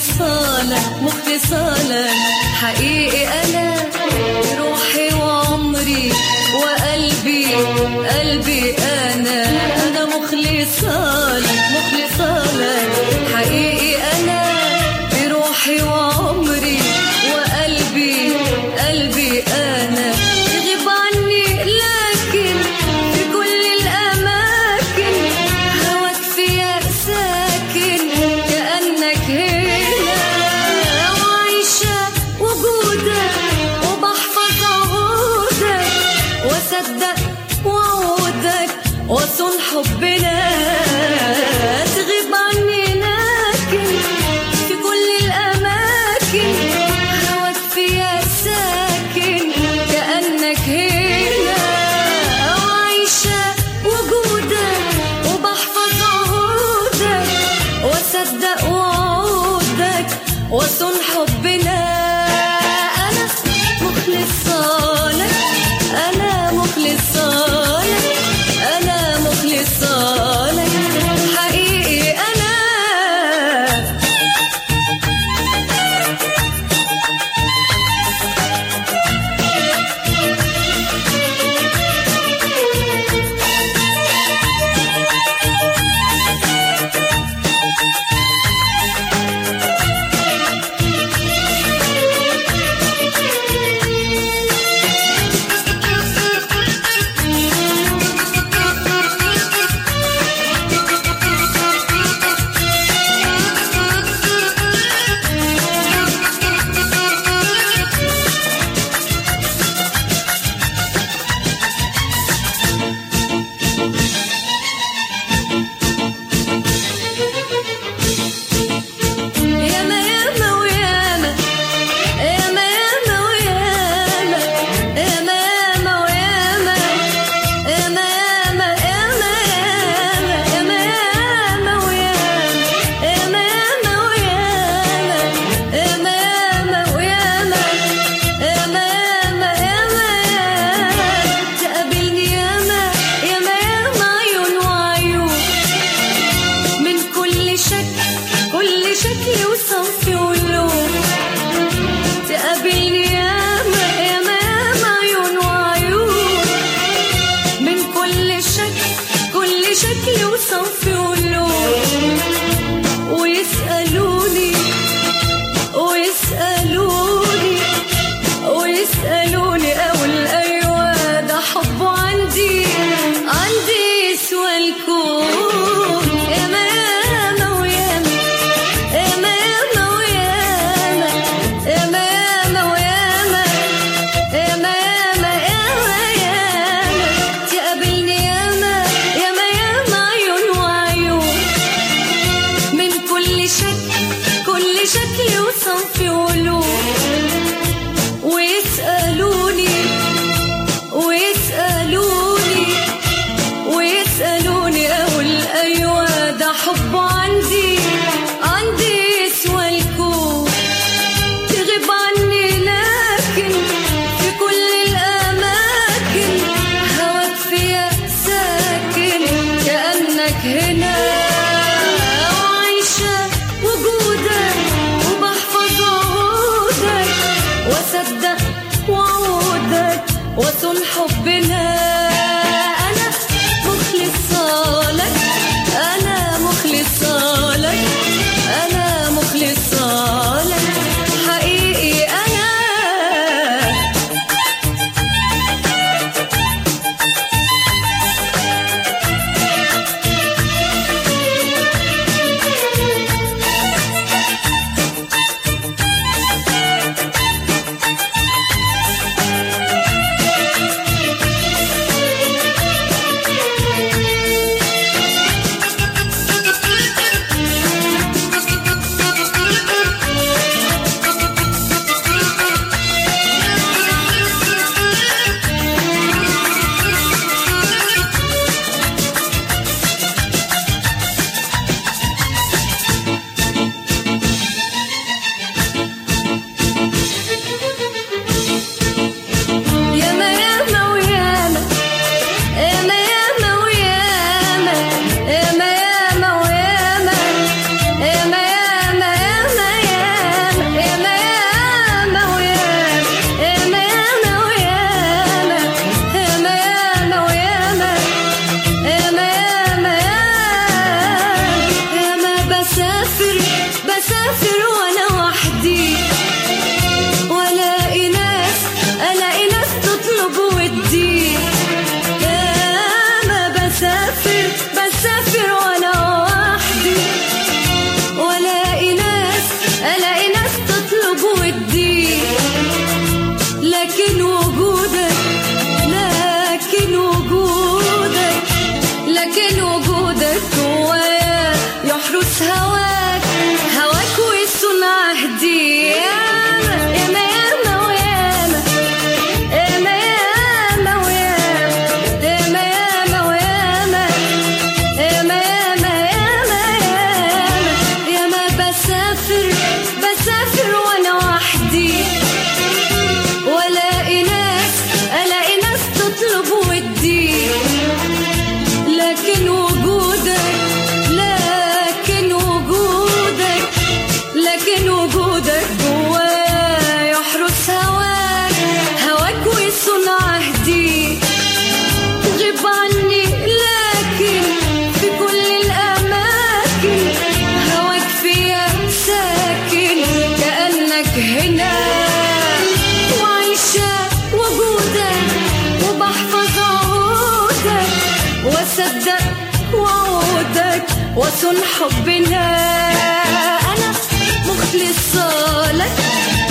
مخلصة لك مخلصة لك حقيقي أنا روحي وعمري وقلبي قلبي أنا أنا مخلصة لك مخلصة لك حقيقي أنا بروحي وعمري وقلبي قلبي أنا تغيب عني لكن في كل الأماكن هواك فيها ساكن كأنك هنا وعايشة وجودك وبحفظ عهودك وأصدق وعودك وأصون حبنا تغيب عني لكن في كل الأماكن هواك فيها ساكن كأنك هنا وعايشة وجودك وبحفظ عهودك وأصدق وعودك وأصون حبنا أنا مخلصة لك أنا مخلصة لك أنا مخلصة لك حقيقي أنا ياما ياما وياما ياما ياما وياما ياما ياما وياما ياما ياما ياما ياما ياما وياما ياما ياما وياما ياما ياما وياما ياما ياما ياما تقابلني ياما ياما ياما عيون وعيون من كل شكل كل شكل وصف ولون تقابلني ياما ياما ياما عيون وعيون من كل شكل كل شكل وصف ولون ويسألوني ويسألوني ويسألوني أقول أيوة ده حب عندي عندي سوى الكون ياما ياما وياما ياما ياما وياما ياما ياما وياما ياما ياما ياما ياما تقابلني ياما ياما ياما عيون وعيون من كل شكل كل شكل وصنف ولون ويسألوني ويسألوني ويسألوني أقول أيوة ده حب عندي عندي سوى الكون تغيب عني لكن في كل الأماكن هواك فيها ساكن كأنك هنا وعايشة وجودك وبحفظ عهودك وأصدق وعودك وأصون حبنا أنا مخلصة لك أنا مخلصة لك أنا مخلصة لك حقيقي أنا وصل حبنا أنا مخلصة لك